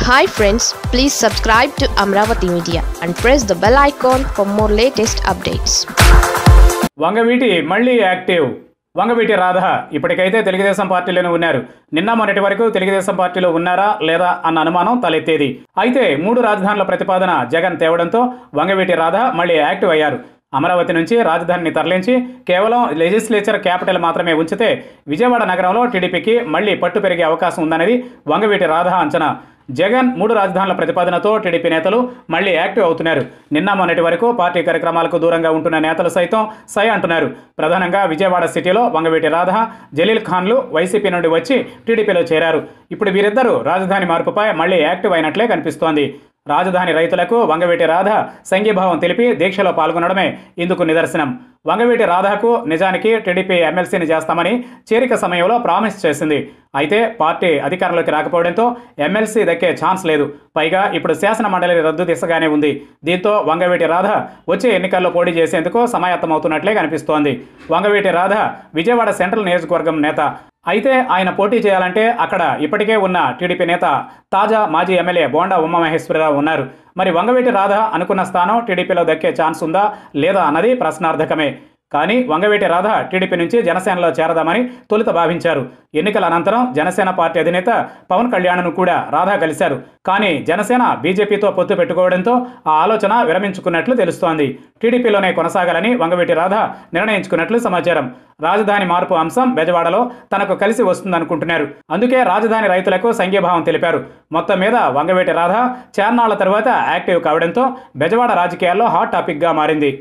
hi friends please subscribe to Amaravati media and press the bell icon for more latest updates Vangaveeti మళ్ళీ active Vangaveeti Radha ఇప్పటికైతే తెలుగుదేశం పార్టీలోనే ఉన్నారు నిన్న మొన్నటి వరకు తెలుగుదేశం పార్టీలో ఉన్నారా లేదా అన్న అనుమానం తలెత్తేది అయితే మూడు రాజధానుల ప్రతిపాదన జగన్ తేవడంతో వంగవీటి రాధ మళ్ళీ యాక్టివ్ అయ్యారు అమరావతి నుంచి రాజధానిని తరలించి కేవలం లెజిస్లేచర్ క్యాపిటల్ మాత్రమే ఉంచితే విజయవాడ నగరంలో టీడీపీకి మళ్ళీ పట్టు పెరిగే అవకాశం ఉందనేది వంగవీటి రాధ అంచనా జగన్ మూడు రాజధానుల ప్రతిపాదనతో టీడీపీ నేతలు మళ్ళీ యాక్టివ్ అవుతున్నారు నిన్న మొన్నటి వరకు పార్టీ కార్యక్రమాలకు దూరంగా ఉంటున్న నేతలు సైతం సై అంటున్నారు ప్రధానంగా విజయవాడ సిటీలో వంగవీటి రాధ జలీల్ ఖాన్లు వైసీపీ నుండి వచ్చి టీడీపీలో చేరారు ఇప్పుడు వీరిద్దరూ రాజధాని మార్పుపై మళ్ళీ యాక్టివ్ అయినట్లే కనిపిస్తోంది రాజధాని రైతులకు వంగవీటి రాధ సంఘీభావం తెలిపి దీక్షలో పాల్గొనడమే ఇందుకు నిదర్శనం వంగవీటి రాధకు నిజానికి టీడీపీ ఎమ్మెల్సీని చేస్తామని చేరిక సమయంలో ప్రామిస్ చేసింది అయితే పార్టీ అధికారంలోకి రాకపోవడంతో ఎమ్మెల్సీ దక్కే ఛాన్స్ లేదు పైగా ఇప్పుడు శాసన మండలి రద్దు దిశగానే ఉంది దీంతో వంగవీటి రాధ వచ్చే ఎన్నికల్లో పోటీ చేసేందుకు సమాయత్తమవుతున్నట్లే కనిపిస్తోంది వంగవీటి రాధ విజయవాడ సెంట్రల్ నియోజకవర్గం నేత అయితే ఆయన పోటీ చేయాలంటే అక్కడ ఇప్పటికే ఉన్న టీడీపీ నేత తాజా మాజీ ఎమ్మెల్యే బోండా ఉమామహేశ్వరరావు ఉన్నారు మరి వంగవీటి రాధ అనుకున్న స్థానం టీడీపీలో దక్కే ఛాన్స్ ఉందా లేదా అన్నది ప్రశ్నార్థకమే కానీ వంగవీటి రాధ టీడీపీ నుంచి జనసేనలో చేరదామని తొలుత భావించారు ఎన్నికల అనంతరం జనసేన పార్టీ అధినేత పవన్ కళ్యాణ్ను కూడా రాధా కలిశారు కానీ జనసేన బీజేపీతో పొత్తు పెట్టుకోవడంతో ఆ ఆలోచన విరమించుకున్నట్లు తెలుస్తోంది టీడీపీలోనే కొనసాగాలని వంగవీటి రాధ నిర్ణయించుకున్నట్లు సమాచారం రాజధాని మార్పు అంశం బెజవాడలో తనకు కలిసి వస్తుందనుకుంటున్నారు అందుకే రాజధాని రైతులకు సంఘీభావం తెలిపారు మొత్తం మీద వంగవీటి రాధ చార్నాళ్ల తర్వాత యాక్టివ్ కావడంతో బెజవాడ రాజకీయాల్లో హాట్ టాపిక్గా మారింది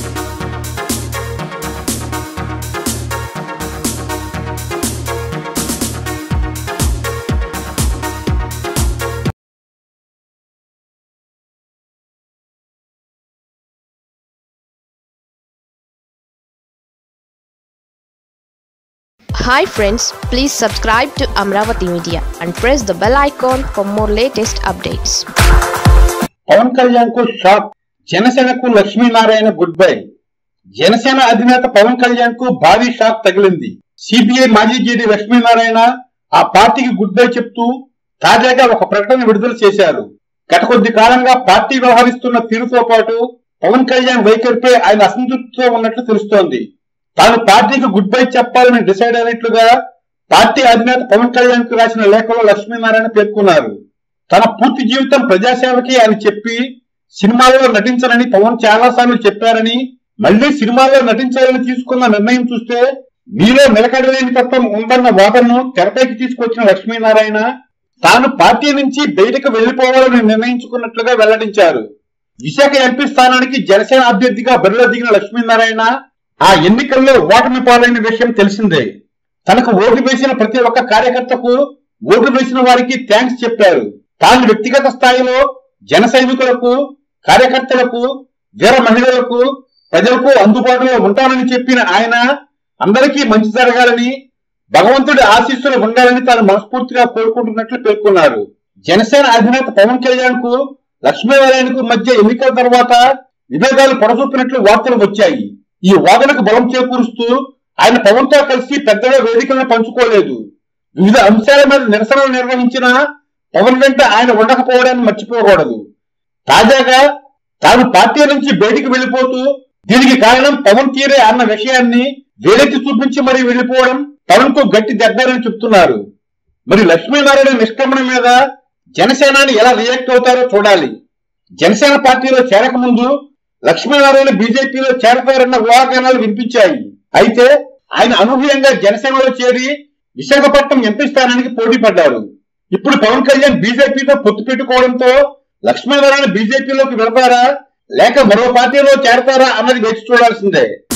hi friends please subscribe to Amaravati media and press the bell icon for more latest updates Pawan Kalyan కు షాక్ జనసేనకు లక్ష్మీనారాయణ గుడ్ బై జనసేన అధినేత పవన్ కళ్యాణ్ కు భారీ షాక్ తగిలింది సిపిఐ మాజీ జేడీ లక్ష్మీనారాయణ ఆ పార్టీకి గుడ్ బై చెప్తూ తాజాగా ఒక ప్రకటన విడుదల చేశారు గత కొద్ది కాలంగా పార్టీ వ్యవహరిస్తున్న తీరుతో పాటు పవన్ కళ్యాణ్ వైఖరిపై ఆయన అసంతృప్తితో ఉన్నట్లు తెలుస్తోంది తాను పార్టీకి గుడ్ బై చెప్పాలని డిసైడ్ అయినట్లుగా పార్టీ అధినేత పవన్ కళ్యాణ్ కు రాసిన లేఖలో లక్ష్మీనారాయణ పేర్కొన్నారు తన పూర్తి జీవితం ప్రజాసేవకి అని చెప్పి సినిమాల్లో నటించనని పవన్ చాలా సార్లు చెప్పారని మళ్ళీ సినిమాల్లో నటించాలని తీసుకున్న నిర్ణయం చూస్తే మీలో నిలకడలేని తత్వం ఉందన్న వాదనను తెరపైకి తీసుకొచ్చిన లక్ష్మీనారాయణ తాను పార్టీ నుంచి బయటకు వెళ్లిపోవాలని నిర్ణయించుకున్నట్లుగా వెల్లడించారు విశాఖ ఎంపీ స్థానానికి జనసేన అభ్యర్థిగా బరిలో దిగిన లక్ష్మీనారాయణ ఆ ఎన్నికల్లో ఓటమి పాలైన విషయం తెలిసిందే తనకు ఓటు వేసిన ప్రతి ఒక్క కార్యకర్తకు ఓటు వేసిన వారికి థ్యాంక్స్ చెప్పారు తాను వ్యక్తిగత స్థాయిలో జన సైనికులకు కార్యకర్తలకు వీర మహిళలకు ప్రజలకు అందుబాటులో ఉంటానని చెప్పిన ఆయన అందరికీ మంచి జరగాలని భగవంతుడి ఆశీస్సులు ఉండాలని తాను మనస్ఫూర్తిగా కోరుకుంటున్నట్లు పేర్కొన్నారు జనసేన అధినేత పవన్ కళ్యాణ్ కు లక్ష్మీనారాయణకు మధ్య ఎన్నికల తర్వాత విభేదాలు పొడసూపినట్లు వార్తలు వచ్చాయి ఈ వాదనకు బలం చేకూరుస్తూ ఆయన పవన్ తో కలిసి పెద్దగా వేదికలను పంచుకోలేదు వివిధ అంశాల మీద నిరసనలు నిర్వహించిన పవన్ వెంట ఆయన ఉండకపోవడాన్ని మర్చిపోకూడదు తాజాగా తాను పార్టీ నుంచి బయటికి వెళ్లిపోతూ దీనికి కారణం పవన్ తీరే అన్న విషయాన్ని వేలెత్తి చూపించి మరీ వెళ్లిపోవడం పవన్ కు గట్టి దెబ్బని చెప్తున్నారు మరి లక్ష్మీనారాయణ నిష్క్రమణ మీద జనసేనాని ఎలా రియాక్ట్ అవుతారో చూడాలి జనసేన పార్టీలో చేరక ముందు లక్ష్మీనారాయణ బీజేపీలో చేరతారన్న ఊహాగానాలు వినిపించాయి అయితే ఆయన అనూహ్యంగా జనసేనలో చేరి విశాఖపట్నం ఎంపీ స్థానానికి పోటీ పడ్డారు ఇప్పుడు పవన్ కళ్యాణ్ బీజేపీతో పొత్తు పెట్టుకోవడంతో లక్ష్మీనారాయణ బీజేపీలోకి వెళతారా లేక మరో పార్టీలో చేరతారా అన్నది వేచి చూడాల్సిందే